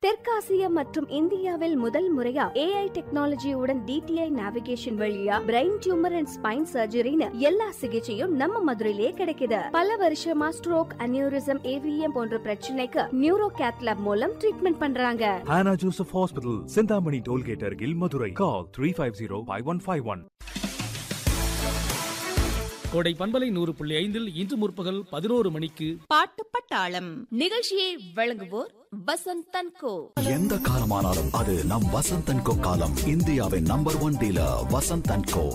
தெற்காசியா மற்றும் இந்தியாவில் முதல் முறையா ஏஐ டெக்னாலஜியுடன் டிடிஐ நேவிகேஷன் வழியா பிரெயின் டியூமர் அண்ட் ஸ்பைன் சர்ஜரின்னு எல்லா சிகிச்சையும் நம்ம மதுரையிலே கிடைக்குது பல வருஷமா ஸ்ட்ரோக் அனியூரிசம் ஏவிஎம் போன்ற பிரச்சனைக்கு நியூரோ கேத்லாப் மூலம் ட்ரீட்மெண்ட் பண்றாங்க Hannah Joseph Hospital, Sindhamani Tollgate Argil, Madurai. Call 350-5151. கோடை பண்பலை நூறு புள்ளி ஐந்தில் இன்று முற்பகல் பதினோரு மணிக்கு பாட்டு பட்டாளம் நிகழ்ச்சியை வழங்குவோர் வசந்த் தன்கோ எந்த காலமானாலும் அது நம் வசந்த் அண்ட் கோ காலம் இந்தியாவின் number one dealer Vasanth and co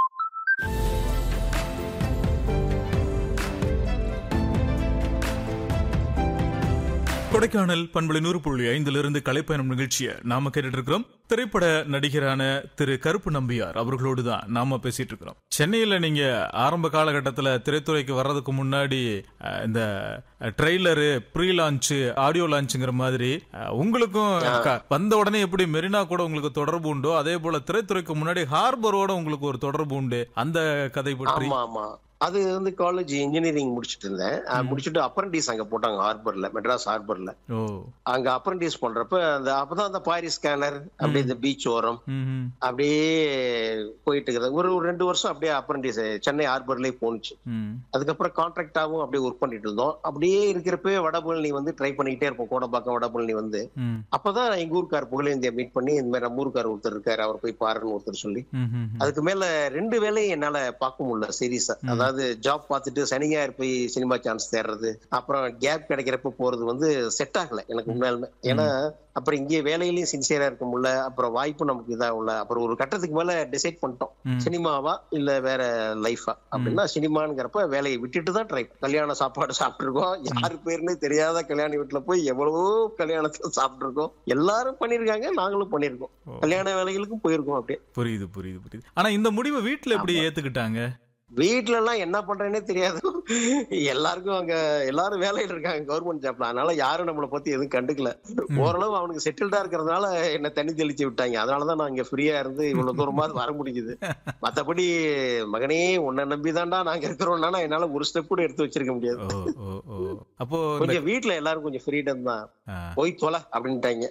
Kodaikanal பண்பலை நூறு புள்ளி ஐந்திலிருந்து கலைப்பயணம் நிகழ்ச்சியை நாம கேட்டுட்டு இருக்கிறோம் திரைப்பட நடிகரான திரு கருப்பு நம்பியார் அவர்களோடு தான் நாம பேசிட்டு இருக்கிறோம் சென்னையில நீங்க ஆரம்ப காலகட்டத்துல திரைத்துறைக்கு வர்றதுக்கு முன்னாடி அஹ், இந்த ட்ரெய்லரு ப்ரீ லான்ச் ஆடியோ லான்ச்சுங்கிற மாதிரி அஹ், உங்களுக்கும் க- வந்த உடனே எப்படி மெரினா கூட உங்களுக்கு தொடர்பு உண்டோ அதே போல திரைத்துறைக்கு முன்னாடி ஹார்பரோட உங்களுக்கு ஒரு தொடர்பு உண்டு அந்த கதை பற்றி ஆமா ஆமா அது வந்து காலேஜ் இன்ஜினியரிங் முடிச்சிட்டு இருந்தேன் அஹ் முடிச்சுட்டு அப்ரண்டிஸ் அங்க போட்டாங்க ஹார்பர்ல மெட்ராஸ் ஹார்பர்ல ஓ அங்க அப்ரண்டிஸ் பண்றப்ப அந்த அப்பதான் அந்த பாரிஸ் ஸ்கேனர் அப்படியே இந்த பீச் ஓரம் ம் அப்படியே போயிட்டு இருக்குது ஒரு ஒரு ரெண்டு வருஷம் அப்படியே அப்ரண்டிஸ் சென்னை ஹார்பர்லயே போணுச்சு ம் அதுக்கப்புறம் கான்ட்ராக்டாவும் அப்படியே ஒர்க் பண்ணிட்டு இருந்தோம் அப்படியே இருக்கிறப்ப வடபழனி வந்து ட்ரை பண்ணிக்கிட்டே இருப்போம் கோடம்பாக்கம் வடபழனி வந்து ம் அப்பதான் எங்க ஊருக்கார் புகழேந்திய மீட் பண்ணி இந்த மாதிரி நம்ம ஊருக்கார் ஒருத்தர் இருக்காரு அவர் போய் பாருன்னு ஒருத்தர் சொல்லி ம் ம் அதுக்கு மேல ரெண்டு வேலையும் என்னால பார்க்க முடியல சீரியஸா அதாவது ஜாப் பார்த்துட்டு சனி ஞாயிறு போய் சினிமா சான்ஸ் தேடுறது அப்புறம் கேப் கிடைக்கிறப்ப போறது வந்து செட் ஆகல எனக்கு உண்மையாலுமே ஏன்னா அப்புறம் இங்கே வேலையிலயும் சின்சியரா இருக்க முடியல அப்புறம் வாய்ப்பு நமக்கு இதாகல அப்புறம் ஒரு கட்டத்துக்கு மேல டிசைட் பண்ணிட்டோம் ம். சினிமாவா இல்ல வேற லைஃபா அப்படின்னா சினிமாங்கிறப்ப வேலையை விட்டுட்டு தான் ட்ரை கல்யாண சாப்பாடு சாப்பிட்டுருக்கோம் யாரு பேருன்னே தெரியாத கல்யாண வீட்டுல போய் எவ்வளவோ கல்யாணத்துல சாப்பிட்டுருக்கோம் எல்லாரும் பண்ணிருக்காங்க நாங்களும் பண்ணிருக்கோம் கல்யாண வேலைகளுக்கும் போயிருக்கோம் அப்படியே புரியுது புரியுது புரியுது ஆனா இந்த முடிவை வீட்ல எப்படி ஏத்துக்கிட்டாங்க வீட்ல எல்லாம் என்ன பண்றேன்னே தெரியாது எல்லாருக்கும் அங்க எல்லாரும் வேலையில இருக்காங்க கவர்மெண்ட் ஜாப்ல அதனால யாரும் நம்மளை பத்தி எதுவும் கண்டுக்கல ஓரளவு அவனுக்கு செட்டில்டா இருக்கிறதுனால என்ன தண்ணி தெளிச்சு விட்டாங்க அதனாலதான் நான் இங்க ஃப்ரீயா இருந்து இவ்வளவு தூரமாவது வர முடியுது மத்தபடி மகனே உன்னை நம்பி தான்டா நாங்க இருக்கிறோம்னா என்னால ஒரு ஸ்டெப் கூட எடுத்து வச்சிருக்க முடியாது ஓ ஓ ஓ அப்போ இந்த கொஞ்சம் வீட்ல எல்லாரும் கொஞ்சம் ஃப்ரீடம் தான் ஆ, போய் தொலை அப்படின்ட்டாங்க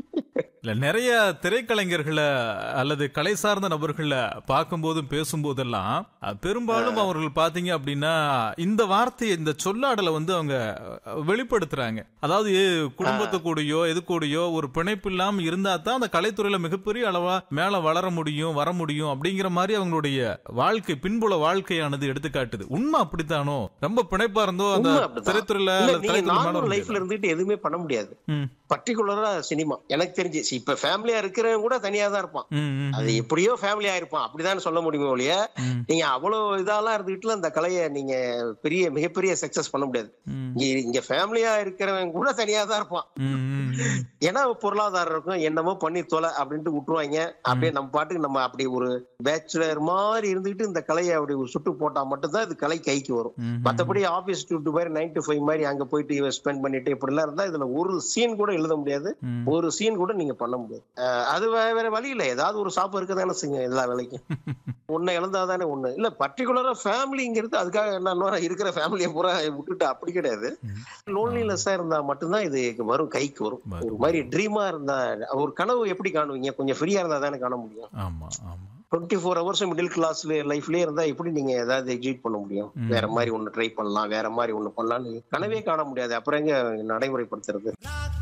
இல்ல நிறைய திரைக்கலைஞர்களை அல்லது கலை சார்ந்த நபர்களை பார்க்கும்போதும் பேசும்போதெல்லாம் அஹ், பெரும்பாலும் அவர்கள் பாத்தீங்க அப்படின்னா இந்த வார்த்தையை இந்த சொல்லாடலை வந்து அவங்க அஹ், வெளிப்படுத்துறாங்க அதாவது குடும்பத்து கூடயோ எது கூடயோ ஒரு பிணைப்பு இல்லாம இருந்தா தான் அந்த கலைத்துறையில மிகப்பெரிய அளவா மேல வளர முடியும் வர முடியும் அப்படிங்கிற மாதிரி அவங்களுடைய வாழ்க்கை பின்புல வாழ்க்கையானது எடுத்துக்காட்டுது உண்மை அப்படித்தானோ ரொம்ப பிணைப்பா இருந்தோ அந்த உண்மை அப்படிதான். திரைத்துறையில இல்ல, அல்லது நீங்க கலைத்துறையில மேல வர நார்மல் லைஃப்ல முடியாது. இருந்துட்டு எதுவுமே பண்ண முடியாது ம், பர்டிகுலரா சினிமா எனக்கு தெரிஞ்சு இப்ப ஃபேமிலியா இருக்கிறவங்க கூட தனியா தான் இருப்பான் ம், ம், அது எப்படியோ ஃபேமிலியா இருப்பான் அப்படிதான் சொல்ல முடியுமே ஒழிய ம். நீங்க அவ்வளவு இதெல்லாம் இருந்துகிட்டு அந்த கலையை நீங்க பெரிய மிகப்பெரிய சக்சஸ் பண்ண முடியாது ம். இங்க இங்க ஃபேமிலியா இருக்கிறவன் கூட தனியா தான் இருப்பான் ம், ம், ம். ஏன்னா பொருளாதாரம் இருக்கும் என்னமோ பண்ணி தொலை அப்படின்ட்டு விட்டுருவாங்க அப்படியே நம்ம பாட்டுக்கு நம்ம அப்படி ஒரு பேச்சுலர் மாதிரி இருந்துகிட்டு இந்த கலையை அப்படி ஒரு சுட்டு போட்டா மட்டும்தான் இது கலை கைக்கு வரும் ம், மத்தபடி ஆபீஸ் டு மாதிரி நைன் டு ஃபைவ் மாதிரி அங்க போயிட்டு ஸ்பெண்ட் பண்ணிட்டு இப்படி எல்லாம் இருந்தா இதுல ஒரு சீன் கூட எழுத முடியாது ம். ஒரு சீன் கூட நீங்க பண்ண முடியாது அஹ் அது வே- வேற வழி இல்ல ஏதாவது ஒரு சாப்பு இருக்கதானே செய்யும் எல்லா வேலைக்கும் ஒண்ணு இழந்தாதானே ஒண்ணு இல்ல பர்டிகுலரா ஃபேமிலிங்கிறது அதுக்காக என்ன இருக்கிற ஃபேமிலியை பூரா விட்டுட்டு அப்படி கிடையாது லோன்லினஸ்ஸா இருந்தா மட்டும்தான் இது வரும் கைக்கு வரும் வரும். ஒரு மாதிரி ட்ரீமா இருந்தா ஒரு கனவு எப்படி காணுவீங்க கொஞ்சம் ஃப்ரீயா இருந்தா தானே காண முடியும் ஆமா ஆமா டுவெண்ட்டி ஃபோர் ஹவர்ஸ் மிடில் கிளாஸ்ல லைஃப்லயே இருந்தா எப்படி நீங்க ஏதாவது எக்ஸிட் பண்ண முடியும் ம். வேற மாதிரி ஒண்ணு ட்ரை பண்ணலாம் வேற மாதிரி ஒண்ணு பண்ணலாம்னு கனவே காண முடியாது அப்புறம் எங்க நடைமுறைப்படுத்துறது